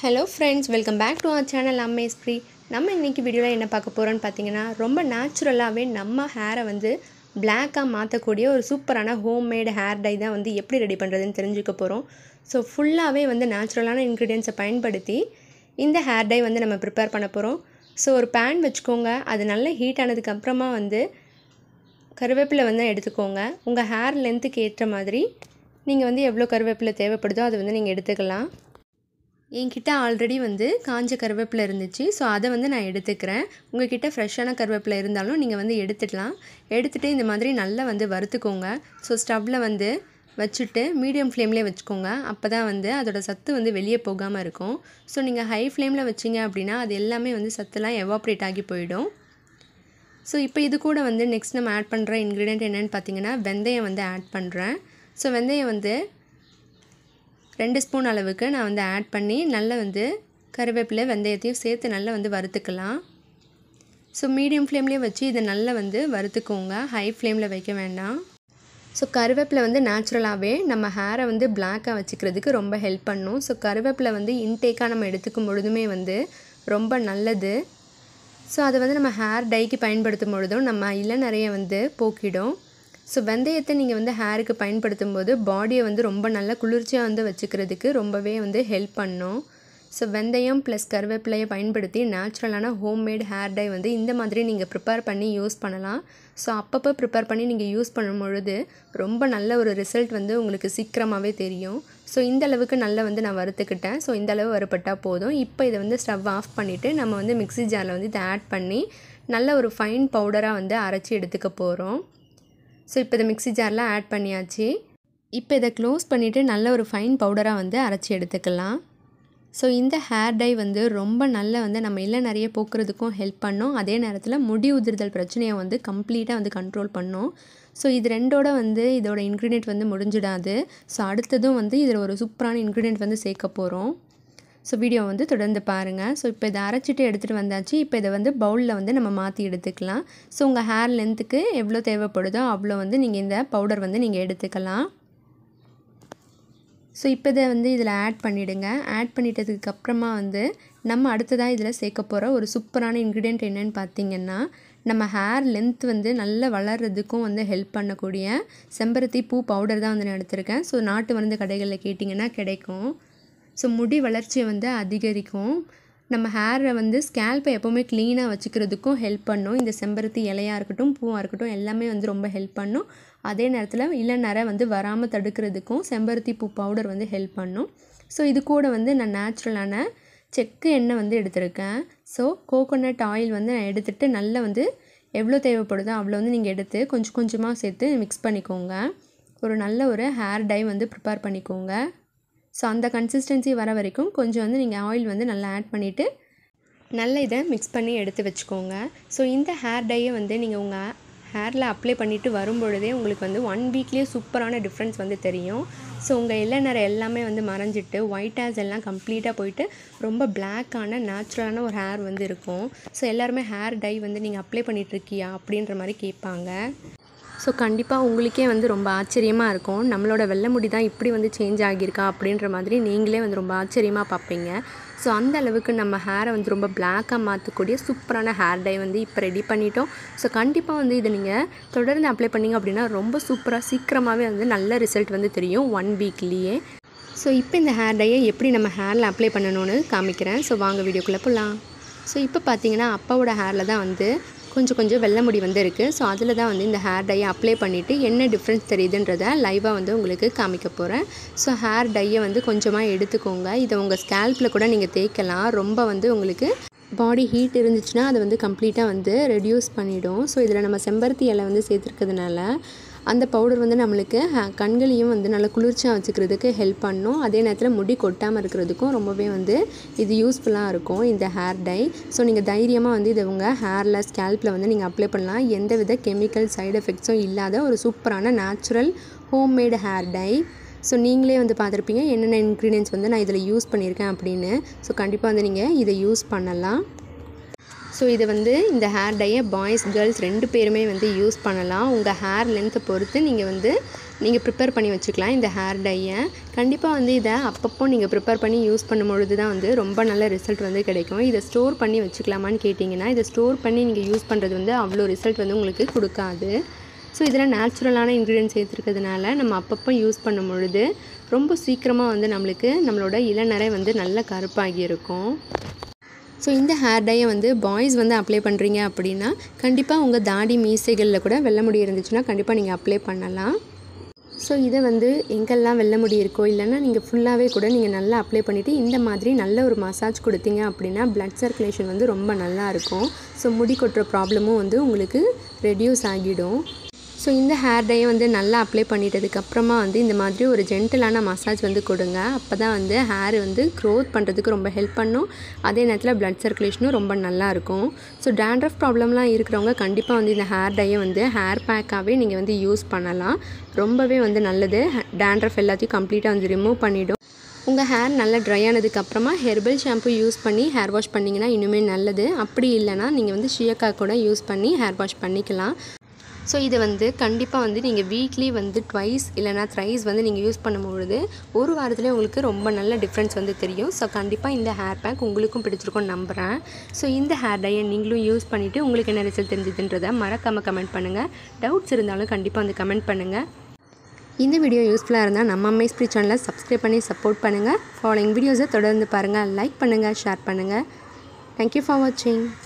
hello friends welcome back to our channel அம்மேஸ் ஃப்ரீ நம்ம இன்றைக்கி வீடியோவில் என்ன பார்க்க போகிறோன்னு பார்த்தீங்கன்னா ரொம்ப நேச்சுரலாகவே நம்ம ஹேரை வந்து பிளாக்காக மாற்றக்கூடிய ஒரு சூப்பரான ஹோம்மேட் ஹேர் டை தான் வந்து எப்படி ரெடி பண்ணுறதுன்னு தெரிஞ்சுக்க போகிறோம் ஸோ ஃபுல்லாகவே வந்து நேச்சுரலான இன்க்ரீடியன்ஸை பயன்படுத்தி இந்த ஹேர் டை வந்து நம்ம ப்ரிப்பேர் பண்ண போகிறோம் ஸோ ஒரு பேன் வச்சுக்கோங்க அது நல்லா ஹீட் ஆனதுக்கு அப்புறமா வந்து கருவேப்பிலை வந்து எடுத்துக்கோங்க உங்கள் ஹேர் லென்த்துக்கு ஏற்ற மாதிரி நீங்கள் வந்து எவ்வளோ கருவேப்பிலை தேவைப்படுதோ அதை வந்து நீங்கள் எடுத்துக்கலாம் என்கிட்ட ஆல்ரெடி வந்து காஞ்ச கருவேப்பிலை இருந்துச்சு ஸோ அதை வந்து நான் எடுத்துக்கிறேன் உங்ககிட்ட ஃப்ரெஷ்ஷான கருவேப்பிலை இருந்தாலும் நீங்கள் வந்து எடுத்துக்கலாம் எடுத்துகிட்டு இந்த மாதிரி நல்லா வந்து வறுத்துக்கோங்க ஸோ ஸ்டவ்வில் வந்து வச்சுட்டு மீடியம் ஃப்ளேம்லேயே வச்சுக்கோங்க அப்போ தான் வந்து அதோட சத்து வந்து வெளியே போகாமல் இருக்கும் ஸோ நீங்கள் ஹை ஃப்ளேமில் வச்சிங்க அப்படின்னா அது எல்லாமே வந்து சத்துலாம் எவாப்ரேட் ஆகி போயிடும் ஸோ இப்போ இது கூட வந்து நெக்ஸ்ட் நம்ம ஆட் பண்ணுற இன்க்ரீடியன்ட் என்னென்னு பார்த்தீங்கன்னா வெந்தயம் வந்து ஆட் பண்ணுறேன் ஸோ வெந்தயம் வந்து ரெண்டு ஸ்பூன் அளவுக்கு நான் வந்து ஆட் பண்ணி நல்லா வந்து கருவேப்பிலை வெந்தயத்தையும் சேர்த்து நல்லா வந்து வறுத்துக்கலாம் ஸோ மீடியம் ஃப்ளேம்லேயே வச்சு இதை நல்லா வந்து வறுத்துக்கோங்க ஹை ஃப்ளேமில் வைக்க வேண்டாம் ஸோ கருவேப்பிலை வந்து நேச்சுரலாகவே நம்ம ஹேரை வந்து பிளாக்காக வச்சுக்கிறதுக்கு ரொம்ப ஹெல்ப் பண்ணும் ஸோ கருவேப்பிலை வந்து இன்டேக்காக நம்ம எடுத்துக்கும் பொழுதுமே வந்து ரொம்ப நல்லது ஸோ அதை வந்து நம்ம ஹேர் டைக்கு பயன்படுத்தும் பொழுதும் நம்ம இளநறைய வந்து போக்கிடும் ஸோ வெந்தயத்தை நீங்கள் வந்து ஹேருக்கு பயன்படுத்தும் போது பாடியை வந்து ரொம்ப நல்லா குளிர்ச்சியாக வந்து வச்சுக்கிறதுக்கு ரொம்பவே வந்து ஹெல்ப் பண்ணும் ஸோ வெந்தயம் ப்ளஸ் கருவேப்பிலையை பயன்படுத்தி நேச்சுரலான ஹோம்மேட் ஹேர் டை வந்து இந்த மாதிரி நீங்கள் ப்ரிப்பேர் பண்ணி யூஸ் பண்ணலாம் ஸோ அப்பப்போ ப்ரிப்பேர் பண்ணி நீங்கள் யூஸ் பண்ணும் பொழுது ரொம்ப நல்ல ஒரு ரிசல்ட் வந்து உங்களுக்கு சீக்கிரமாகவே தெரியும் ஸோ இந்த அளவுக்கு நல்லா வந்து நான் வறுத்துக்கிட்டேன் ஸோ இந்த அளவு வறுப்பட்டால் போதும் இப்போ இதை வந்து ஸ்டவ் ஆஃப் பண்ணிவிட்டு நம்ம வந்து மிக்ஸி ஜாரில் வந்து இதை ஆட் பண்ணி நல்ல ஒரு ஃபைன் பவுடராக வந்து அரைச்சி எடுத்துக்க போகிறோம் ஸோ இப்போ இதை மிக்ஸி ஜாரில் ஆட் பண்ணியாச்சு இப்போ இதை க்ளோஸ் பண்ணிவிட்டு நல்ல ஒரு ஃபைன் பவுடராக வந்து அரைச்சி எடுத்துக்கலாம் ஸோ இந்த ஹேர் டை வந்து ரொம்ப நல்ல வந்து நம்ம இல்லை நிறைய போக்குறதுக்கும் ஹெல்ப் பண்ணும் அதே நேரத்தில் முடி உதிர்தல் பிரச்சனையை வந்து கம்ப்ளீட்டாக வந்து கண்ட்ரோல் பண்ணும் ஸோ இது ரெண்டோட வந்து இதோட இன்க்ரீடியன்ட் வந்து முடிஞ்சிடாது ஸோ அடுத்ததும் வந்து இதில் ஒரு சூப்பரான இன்க்ரீடியன்ட் வந்து சேர்க்க போகிறோம் ஸோ வீடியோ வந்து தொடர்ந்து பாருங்கள் ஸோ இப்போ இதை அரைச்சிட்டு எடுத்துகிட்டு வந்தாச்சு இப்போ இதை வந்து பவுலில் வந்து நம்ம மாற்றி எடுத்துக்கலாம் ஸோ உங்கள் ஹேர் லென்த்துக்கு எவ்வளோ தேவைப்படுதோ அவ்வளோ வந்து நீங்கள் இந்த பவுடர் வந்து நீங்கள் எடுத்துக்கலாம் ஸோ இப்போ இதை வந்து இதில் ஆட் பண்ணிவிடுங்க ஆட் பண்ணிட்டதுக்கு அப்புறமா வந்து நம்ம அடுத்ததாக இதில் சேர்க்க போகிற ஒரு சூப்பரான இன்க்ரீடியன்ட் என்னென்னு பார்த்தீங்கன்னா நம்ம ஹேர் லென்த் வந்து நல்லா வளர்கிறதுக்கும் வந்து ஹெல்ப் பண்ணக்கூடிய செம்பருத்தி பூ பவுடர் தான் வந்து நான் எடுத்திருக்கேன் ஸோ நாட்டு மருந்து கடைகளில் கேட்டிங்கன்னா கிடைக்கும் ஸோ முடி வளர்ச்சியை வந்து அதிகரிக்கும் நம்ம ஹேரை வந்து ஸ்கேல்ப்பை எப்போவுமே க்ளீனாக வச்சுக்கிறதுக்கும் ஹெல்ப் பண்ணும் இந்த செம்பருத்தி இலையாக இருக்கட்டும் பூவாக இருக்கட்டும் எல்லாமே வந்து ரொம்ப ஹெல்ப் பண்ணும் அதே நேரத்தில் இளநரை வந்து வராமல் தடுக்கிறதுக்கும் செம்பருத்தி பூ பவுடர் வந்து ஹெல்ப் பண்ணும் ஸோ இது கூட வந்து நான் நேச்சுரலான செக்கு எண்ணெய் வந்து எடுத்திருக்கேன் ஸோ கோகோனட் ஆயில் வந்து நான் எடுத்துகிட்டு நல்லா வந்து எவ்வளோ தேவைப்படுதோ அவ்வளோ வந்து நீங்கள் எடுத்து கொஞ்சம் கொஞ்சமாக சேர்த்து மிக்ஸ் பண்ணிக்கோங்க ஒரு நல்ல ஒரு ஹேர் டை வந்து ப்ரிப்பேர் பண்ணிக்கோங்க ஸோ அந்த கன்சிஸ்டன்சி வர வரைக்கும் கொஞ்சம் வந்து நீங்கள் ஆயில் வந்து நல்லா ஆட் பண்ணிவிட்டு நல்லா இதை மிக்ஸ் பண்ணி எடுத்து வச்சுக்கோங்க ஸோ இந்த ஹேர் டையை வந்து நீங்கள் உங்கள் ஹேரில் அப்ளை பண்ணிவிட்டு வரும்பொழுதே உங்களுக்கு வந்து ஒன் வீக்லேயே சூப்பரான டிஃப்ரென்ஸ் வந்து தெரியும் ஸோ உங்கள் இளநரை எல்லாமே வந்து மறைஞ்சிட்டு ஒயிட் ஹேர்ஸ் எல்லாம் கம்ப்ளீட்டாக போயிட்டு ரொம்ப பிளாக்கான நேச்சுரலான ஒரு ஹேர் வந்து இருக்கும் ஸோ எல்லாருமே ஹேர் டை வந்து நீங்கள் அப்ளை பண்ணிகிட்ருக்கியா அப்படின்ற மாதிரி கேட்பாங்க ஸோ கண்டிப்பாக உங்களுக்கே வந்து ரொம்ப ஆச்சரியமாக இருக்கும் நம்மளோட வெள்ளை முடி தான் இப்படி வந்து சேஞ்ச் ஆகியிருக்கா அப்படின்ற மாதிரி நீங்களே வந்து ரொம்ப ஆச்சரியமாக பார்ப்பீங்க ஸோ அந்த அளவுக்கு நம்ம ஹேரை வந்து ரொம்ப பிளாக்காக மாற்றக்கூடிய சூப்பரான ஹேர் டை வந்து இப்போ ரெடி பண்ணிட்டோம் ஸோ கண்டிப்பாக வந்து இதை நீங்கள் தொடர்ந்து அப்ளை பண்ணிங்க அப்படின்னா ரொம்ப சூப்பராக சீக்கிரமாகவே வந்து நல்ல ரிசல்ட் வந்து தெரியும் ஒன் வீக்லேயே ஸோ இப்போ இந்த ஹேர் டையை எப்படி நம்ம ஹேரில் அப்ளை பண்ணணும்னு காமிக்கிறேன் ஸோ வாங்க வீடியோக்குள்ளே போகலாம் ஸோ இப்போ பார்த்தீங்கன்னா அப்பாவோட ஹேரில் தான் வந்து கொஞ்சம் கொஞ்சம் வெள்ளை முடி வந்து இருக்குது ஸோ அதில் தான் வந்து இந்த ஹேர் டையை அப்ளை பண்ணிவிட்டு என்ன டிஃப்ரென்ஸ் தெரியுதுன்றதை லைவாக வந்து உங்களுக்கு காமிக்க போகிறேன் ஸோ ஹேர் டையை வந்து கொஞ்சமாக எடுத்துக்கோங்க இதை உங்கள் ஸ்கேல்ப்பில் கூட நீங்கள் தேய்க்கலாம் ரொம்ப வந்து உங்களுக்கு பாடி ஹீட் இருந்துச்சுன்னா அதை வந்து கம்ப்ளீட்டாக வந்து ரெடியூஸ் பண்ணிவிடும் ஸோ இதில் நம்ம செம்பருத்தி இலை வந்து சேர்த்துருக்கிறதுனால அந்த பவுடர் வந்து நம்மளுக்கு கண்களையும் வந்து நல்லா குளிர்ச்சியாக வச்சுக்கிறதுக்கு ஹெல்ப் பண்ணும் அதே நேரத்தில் முடி கொட்டாமல் இருக்கிறதுக்கும் ரொம்பவே வந்து இது யூஸ்ஃபுல்லாக இருக்கும் இந்த ஹேர் டை ஸோ நீங்கள் தைரியமாக வந்து இதை உங்கள் ஹேரில் ஸ்கேல்ப்பில் வந்து நீங்கள் அப்ளை பண்ணலாம் எந்தவித கெமிக்கல் சைடு எஃபெக்ட்ஸும் இல்லாத ஒரு சூப்பரான natural homemade hair dye so நீங்களே வந்து பார்த்துருப்பீங்க என்னென்ன இன்க்ரீடியன்ஸ் வந்து நான் இதில் யூஸ் பண்ணியிருக்கேன் அப்படின்னு ஸோ கண்டிப்பாக வந்து நீங்கள் இதை யூஸ் பண்ணலாம் ஸோ இது வந்து இந்த ஹேர் டையை பாய்ஸ் கேர்ள்ஸ் ரெண்டு பேருமே வந்து யூஸ் பண்ணலாம் உங்கள் ஹேர் லென்த்தை பொறுத்து நீங்கள் வந்து நீங்கள் ப்ரிப்பேர் பண்ணி வச்சுக்கலாம் இந்த ஹேர் டையை கண்டிப்பாக வந்து இதை அப்பப்போ நீங்கள் ப்ரிப்பேர் பண்ணி யூஸ் பண்ணும்பொழுது தான் வந்து ரொம்ப நல்ல ரிசல்ட் வந்து கிடைக்கும் இதை ஸ்டோர் பண்ணி வச்சுக்கலாமான்னு கேட்டிங்கன்னா இதை ஸ்டோர் பண்ணி நீங்கள் யூஸ் பண்ணுறது வந்து அவ்வளோ ரிசல்ட் வந்து உங்களுக்கு கொடுக்காது ஸோ இதில் நேச்சுரலான இன்க்ரீடியன்ஸ் சேர்த்துருக்கிறதுனால நம்ம அப்பப்போ யூஸ் பண்ணும் பொழுது ரொம்ப சீக்கிரமாக வந்து நம்மளுக்கு நம்மளோட இளநரை வந்து நல்ல கருப்பாகி இருக்கும் ஸோ இந்த ஹேர் டையை வந்து பாய்ஸ் வந்து அப்ளை பண்ணுறீங்க அப்படின்னா கண்டிப்பாக உங்கள் தாடி மீசைகளில் கூட வெள்ளை முடி இருந்துச்சுன்னா கண்டிப்பாக நீங்கள் அப்ளை பண்ணலாம் ஸோ இதை வந்து எங்கெல்லாம் வெள்ளை முடி இருக்கோ இல்லைன்னா நீங்கள் ஃபுல்லாகவே கூட நீங்கள் நல்லா அப்ளை பண்ணிவிட்டு இந்த மாதிரி நல்ல ஒரு மசாஜ் கொடுத்தீங்க அப்படின்னா பிளட் சர்க்குலேஷன் வந்து ரொம்ப நல்லா இருக்கும் ஸோ முடி கொட்டுற ப்ராப்ளமும் வந்து உங்களுக்கு ரெடியூஸ் ஆகிடும் ஸோ இந்த ஹேர் டையை வந்து நல்லா அப்ளை பண்ணிட்டதுக்கப்புறமா வந்து இந்த மாதிரி ஒரு ஜென்டலான மசாஜ் வந்து கொடுங்க அப்போ தான் வந்து ஹேர் வந்து க்ரோத் பண்ணுறதுக்கு ரொம்ப ஹெல்ப் பண்ணும் அதே நேரத்தில் பிளட் சர்க்குலேஷனும் ரொம்ப நல்லா இருக்கும் ஸோ டேண்ட்ரஃப் ப்ராப்ளம்லாம் இருக்கிறவங்க கண்டிப்பாக வந்து இந்த ஹேர் டையை வந்து ஹேர் பேக்காகவே நீங்கள் வந்து யூஸ் பண்ணலாம் ரொம்பவே வந்து நல்லது டேண்ட்ரஃப் எல்லாத்தையும் கம்ப்ளீட்டாக வந்து ரிமூவ் பண்ணிவிடும் உங்கள் ஹேர் நல்லா ட்ரை ஆனதுக்கப்புறமா ஹெர்பல் ஷாம்பு யூஸ் பண்ணி ஹேர் வாஷ் பண்ணிங்கன்னா இன்னுமே நல்லது அப்படி இல்லைனா நீங்கள் வந்து ஷியக்கா கூட யூஸ் பண்ணி ஹேர் வாஷ் பண்ணிக்கலாம் ஸோ இதை வந்து கண்டிப்பாக வந்து நீங்கள் வீக்லி வந்து ட்வைஸ் இல்லைனா த்ரைஸ் வந்து நீங்கள் யூஸ் பண்ணும்பொழுது ஒரு வாரத்துலேயே உங்களுக்கு ரொம்ப நல்ல டிஃப்ரென்ஸ் வந்து தெரியும் ஸோ கண்டிப்பாக இந்த ஹேர் பேக் உங்களுக்கும் பிடிச்சிருக்கும்னு நம்புகிறேன் ஸோ இந்த ஹேர் டையை நீங்களும் யூஸ் பண்ணிவிட்டு உங்களுக்கு என்ன ரிசல்ட் தெரிஞ்சுதுன்றதை மறக்காமல் கமெண்ட் பண்ணுங்கள் டவுட்ஸ் இருந்தாலும் கண்டிப்பாக வந்து கமெண்ட் பண்ணுங்கள் இந்த வீடியோ யூஸ்ஃபுல்லாக இருந்தால் நம்ம அம்மை ஸ்பிரி சேனலை சப்ஸ்கிரைப் பண்ணி சப்போர்ட் பண்ணுங்கள் ஃபாலோயிங் வீடியோஸை தொடர்ந்து பாருங்கள் லைக் பண்ணுங்கள் ஷேர் பண்ணுங்கள் தேங்க்யூ ஃபார் வாட்சிங்